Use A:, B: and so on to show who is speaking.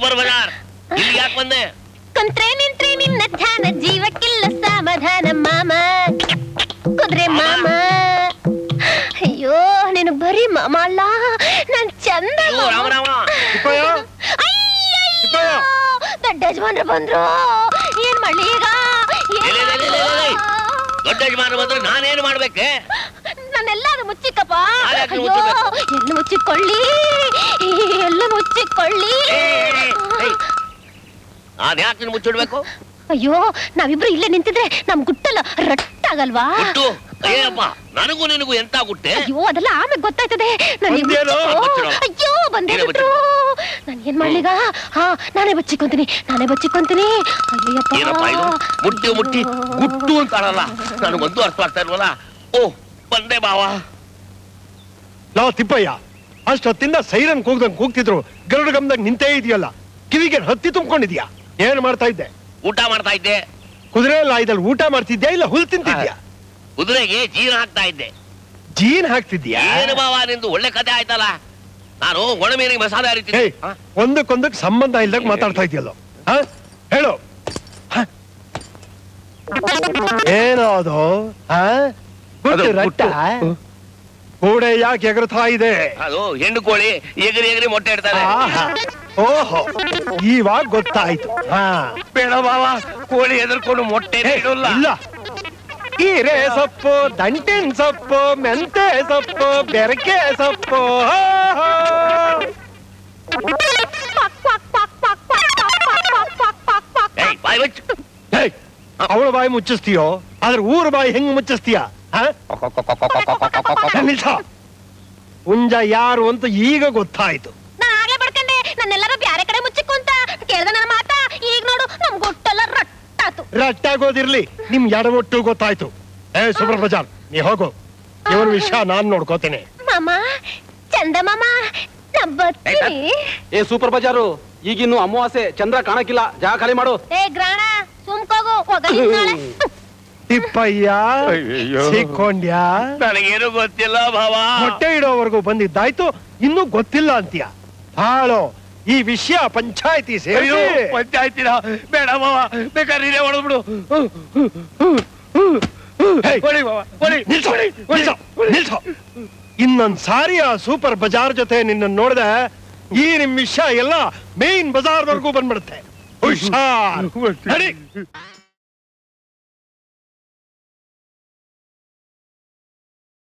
A: Super bazaar ಇಲ್ಲಿ ಯಾಕೆ ಬಂದೆ
B: ಕುಂತ್ರೆ ನಿಂತ್ರೆ ನಿನ್ನ ಧ್ಯಾನ ಜೀವಕ್ಕಿಲ್ಲ ಸಮಾಧಾನ ಮಾಮ ಕುದ್ರೆ ಮಾಮ ಅಯ್ಯೋ ನಿನಗ್ ಬರೀ ಮಾಮ ಅಲ್ಲ ನನ್ ಚಂದ
A: ಅಯ್ಯೋ, ರಾಮ ರಾಮ
C: ತಿಪ್ಪಯ್ಯ ತಿಪ್ಪಯ್ಯ
B: ದೊಡ್ಡ ಯಜಮಾನ್ರು ಬಂದ್ರು ಏನ್ ಮಾಡ್ಲಿ ಈಗ ಏನ್
A: ಲೇ, ಲೇ, ಲೇ, ಲೇ, ಲೇ, ಲೇ. ದೊಡ್ಡ ಯಜಮಾನ ಬಂದ್ರೆ ನಾನೇನು ಮಾಡ್ಬೇಕೆ
B: ನನ್ನೆಲ್ಲಾರು ಮುಚ್ಚಿಕ್ಕಪ್ಪ
A: ಯಾಕೆ
B: ಅಯ್ಯೋ
A: ಮುಚ್ಚಬೇಕು?
B: ಎಲ್ಲ ಮುಚ್ಚಿಕೊಳ್ಳಿ ಎಲ್ಲ ಮುಚ್ಚಿಕೊಳ್ಳಿ
A: ನಾನ್ ಯಾಕೆ ನಿನ್ ಮುಚ್ಚಿಡ್ಬೇಕು
B: ಅಯ್ಯೋ ನಾವಿಬ್ರು ಇಲ್ಲೇ ನಿಂತಿದ್ರೆ ನಮ್ ಗುಟ್ಟಲ್ಲ ರಟ್ಟಾಗಲ್ವಾ
A: ಗುಟ್ಟು ಅಯ್ಯಪ್ಪ ನನಗೂ ನಿನಗೂ ಎಂತ ಗುಟ್ಟೆ
B: ಅಯ್ಯೋ ಅದೆಲ್ಲ ಆಮೇಲೆ ಗೊತ್ತಾಯ್ತದೆ ನನಗೆ
A: ಬಂದೇನೋ?
B: ಮುಚ್ಚಿಕೋ.
A: ಮುಚ್ಚಿಡು.
B: ಅಯ್ಯೋ ಬಂದೇ
A: ನೀನೇ
B: ಬಿಟ್ರು ನಾನು ಏನ್ ಮಾಡ್ಲೀಗ ಹಾ ನಾನೇ ಬಚ್ಚಿಕೊಂತೀನಿ ನಾನೇ ಬಚ್ಚಿಕೊಂತೀನಿ ಅಯ್ಯಪ್ಪ
A: ಏನಪ್ಪ ಇದು ಮುಟ್ಟಿ ಮುಟ್ಟಿ ಗುಟ್ಟು ಅಂತಾರಲ್ಲ ನನಗೊಂದು ಅರ್ಥ ಆಗ್ತಾ ಇಲ್ವಲ್ಲ ಓ ಬಂದೆ ಬಾವ
C: ಲಾ ತಿಪ್ಪಯ್ಯ ಅಷ್ಟೊತ್ತಿಂದ ಸೈರನ್ ಕೂಗ್ದಂಗ್ ಕೂಗ್ತಿದ್ರು ಗರುಡ ಗಮ್ದಾಗ ನಿಂತೇ ಇದೆಯಲ್ಲ ಕಿವಿಗೆ ಹತ್ತಿ ತುಂಬ್ಕೊಂಡಿದ್ಯಾ ಏನ್ ಮಾಡ್ತಾ ಇದ್ದೆ
A: ಊಟ ಮಾಡ್ತಾ ಇದ್ದೆ
C: ಕುದುರೆ ಲಾಯ್ದಲ್ಲಿ ಊಟ ಮಾಡ್ತಿದ್ಯಾ ಇಲ್ಲ ಹುಲ್ ತಿಂತಿದ್ಯಾ
A: ಕುದುರೆಗೆ ಜೀನ ಹಾಕ್ತಾ ಇದ್ದೆ
C: ಜೀನ್ ಹಾಕ್ತಿದ್ಯಾ
A: ಏನು ಬಾವ ನಿಂದು ಒಳ್ಳೆ ಕತೆ ಆಯ್ತಲ್ಲ ನಾನು ಒಣಮೀನಿಗೆ ಮಸಾಲೆ ಹರಿತಿದ್ದೆ
C: ಏಯ್ ಒಂದಕ್ಕೊಂದಕ್ ಸಂಬಂಧ ಇಲ್ದಾಗ ಮಾತಾಡ್ತಾ ಇದೆಯಲ್ಲೋ ಹ? ಹೇಳು ಹ? ಏನೋ ಅದು ಹ? ಗುಟ್ಟು
A: ಅದು
C: ರಟ್ಟ
A: ಗುಟ್ಟು.
C: ಕೂಡೆ ಯಾಕೆ ಎಗರ್ತಾ ಇದೆ
A: ಅದು ಹೆಣ್ಣು ಕೋಳಿ ಎಗರಿ ಎಗರಿ ಮೊಟ್ಟೆ ಇಡ್ತಾರೆ
C: ಆಹಾ. ಓಹೋ ಇವಾಗ ಗೊತ್ತಾಯ್ತು ಹಾ
A: ಬೇಡ ಬಾವ ಕೋಳಿ ಎದುರ್ಕೊಂಡು ಮೊಟ್ಟೆ
C: ಹೇ,
A: ಇಡಲ್ಲ
C: ಇಲ್ಲ ಹೀರೆ ಸೊಪ್ಪು ದಂಟಿನ ಸೊಪ್ಪು ಮೆಂತೆ ಸೊಪ್ಪು ಬೆರಕೆ ಸೊಪ್ಪು ಹೋ, ಹೋ.
A: ಏಯ್ ಬಾಯ್ ಬಚ್ಚು
C: ಹೇಯ್, ಅವಳ ಬಾಯಿ ಮುಚ್ಚಿಸ್ತೀಯೋ ಆದ್ರೆ ಊರ ಬಾಯಿ ಹೆಂಗ್ ಮುಚ್ಚಿಸ್ತೀಯ ಹ? ಏ, ನಿಲ್ಸ ಹುಂಜ ಯಾರು ಅಂತ ಈಗ ಗೊತ್ತಾಯ್ತು
B: ನಾನು ಆಗ್ಲೇ ಬಡ್ಕಂಡೆ ನನ್ನೆಲ್ಲರೂ ಬ್ಯಾರೆ ಕಡೆ ಮುಚ್ಚಿಕ್ಕು ಅಂತ ಕೇಳ್ದ ನನ್ನ ಮಾತ ಈಗ ನೋಡು ನಮ್ ಗೊಟ್ಟೆಲ್ಲ ರಟ್ಟಾತು
C: ರಟ್ಟಾಗೋದಿರ್ಲಿ ನಿಮ್ ಎಡವೊಟ್ಟು ಗೊತ್ತಾಯ್ತು ಏ ಸೂಪರ್ ಬಜಾರ್ ನೀ ಹೋಗು ಇವನ ವಿಷಯ ನಾನ್ ನೋಡ್ಕೋತೇನೆ
B: ಮಾಮ ಚಂದ ಮಾಮ ನಾ ಬರ್ತೀನಿ
D: ಏ ಸೂಪರ್ ಬಜಾರು ಈಗಿನ್ನು ಅಮಾವಾಸ್ಯೆ ಚಂದ್ರ ಕಾಣಕ್ಕಿಲ್ಲ ಜಾಗ ಖಾಲಿ ಮಾಡು
B: ಏ ಗ್ರಾಣ ಸುಮ್ಕೋಗು ಹೋಗಲಿ ನಾಳೆ
C: ತಿಪ್ಪಯ್ಯ
A: ಅಯ್ಯಯ್ಯೋ.
C: ಸಿಕ್ಕೊಂಡ್ಯಾ
A: ನನಗೇನು ಗೊತ್ತಿಲ್ಲ ಭಾವ
C: ಮೊಟ್ಟೆ ಇಡೋವರೆಗೂ ಬಂದಿದ್ದಾಯ್ತು ಇನ್ನೂ ಗೊತ್ತಿಲ್ಲ ಅಂತೀಯ ಹಾಳೋ ಈ ವಿಷಯ ಪಂಚಾಯತಿ
A: ಅಯ್ಯೋ
C: ಸೇರಿ
A: ಪಂಚಾಯ್ತಿನ ಬೇಡ ಭಾವ ಬೇಕಾದ್ರೆ ನೀನೇ ಹೊಡೆದ್ಬಿಡು ಹೊಡಿ ಭಾವ ಹೊಡಿ
C: ನಿಲ್ಸು, ನಿಲ್ಸು, ನಿಲ್ಸು. ಇನ್ನೊಂದ್ ಸಾರಿ ಆ ಸೂಪರ್ ಬಜಾರ್ ಜೊತೆ ನಿನ್ನ ನೋಡ್ದೆ ಈ ನಿಮ್ ವಿಷಯ ಎಲ್ಲ ಮೇನ್ ಬಜಾರ್ವರೆಗೂ ಬಂದ್ಬಿಡುತ್ತೆ ಹುಷಾರ್ ನಡಿ.